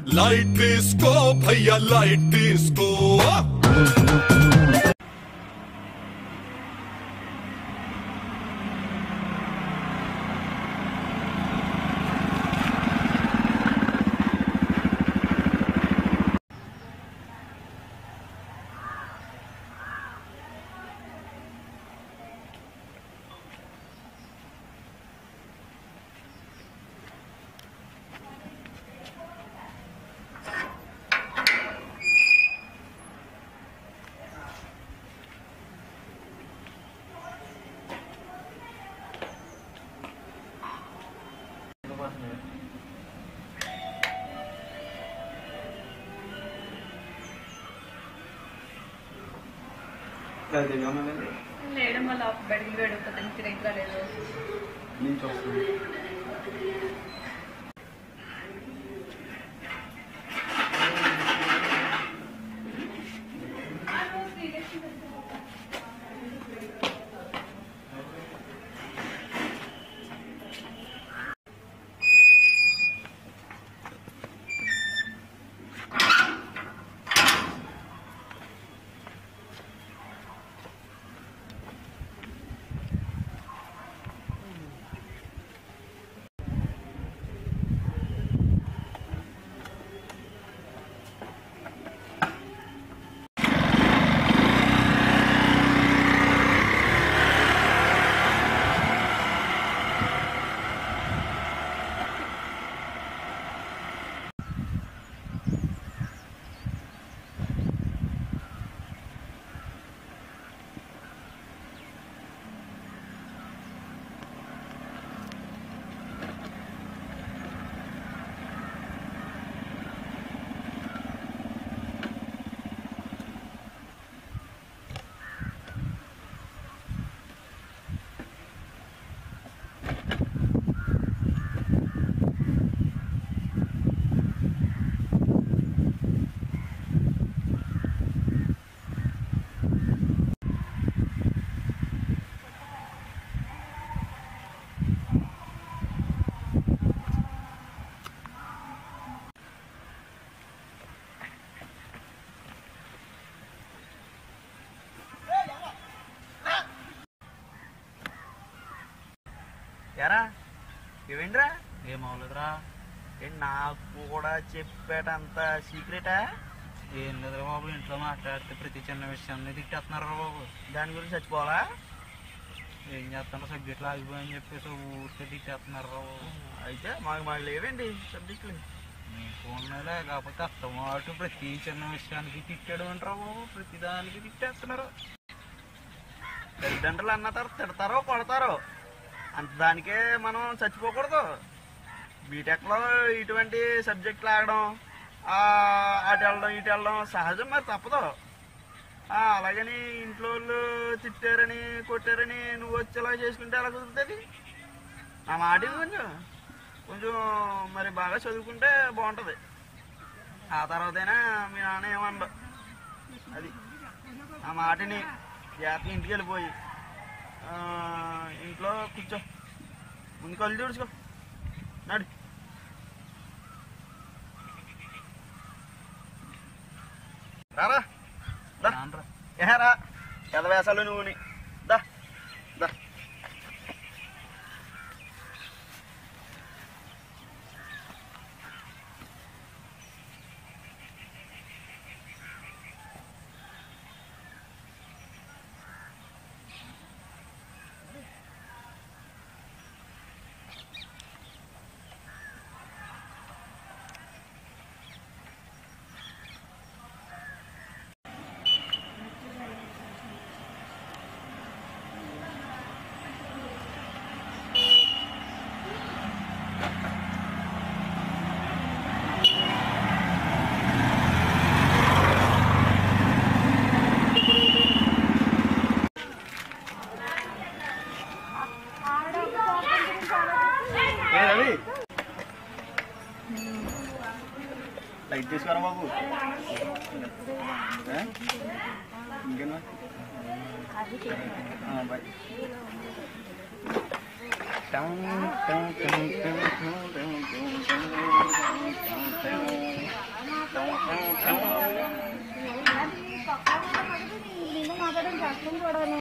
Light disco भैया light disco లేడం వల్ల బడికి వేడుకుపోతాను తిరిగి లేదు నుంచి వస్తుంది ఎరా ఏమేంట్రా ఏమవులేదురా ఏంటి నాకు కూడా చెప్పేటంత సీక్రెటా ఏం లేదురా బాబు ఇంట్లో మాట్లాడితే ప్రతి చిన్న విషయాన్ని తిట్టేస్తున్నారు బాబు దాని గురించి చచ్చిపోవాలా ఏం చేస్తాను సబ్జెక్టులు ఆగిపోయని చెప్పేసి ఊరికే తిట్టేస్తున్నారు బాబు అయితే మాకు మాకు లేవండి సబ్జెక్టులు మీ ఫోన్లో కాకపోతే అత్తమాట ప్రతి చిన్న విషయానికి తిట్టాడు అంటారా బాబు ప్రతి దానికి తిట్టేస్తున్నారు తల్లిదండ్రులు అన్న తర్వాత తిడతారో కొడతారో అంత దానికే మనం చచ్చిపోకూడదు బీటెక్లో ఇటువంటి సబ్జెక్టులు ఆడడం ఆ, అటు వెళ్ళడం ఇటు వెళ్ళడం సహజం మరి తప్పదు ఆ, అలాగని ఇంట్లో వాళ్ళు తిట్టారని కొట్టారని నువ్వు వచ్చేలా చేసుకుంటే ఎలా కుదురుతుంది నా మాట ఇది కొంచెం కొంచెం మరి బాగా చదువుకుంటే బాగుంటుంది ఆ తర్వాతైనా మీ నాన్న ఏమన్నా అది ఆ మాటని జాగ్రత్తగా ఇంటికి వెళ్ళిపోయి ఆ, ఇంట్లో కూర్చో ముందు కళ్ళు తుడుచుకో నడు రారా దా నాన్నరా ఏరా ఎదవేసాలు నువ్వుని దా దా ఏ రవి లైట్ తీసుకురా బాబు ఏ? ఇంకేనా ఆ, bye town town town town town town town town town town. అది పక్కా మాట పడదు, నీ- నిన్ను మాట్లాడడం కష్టం కూడాను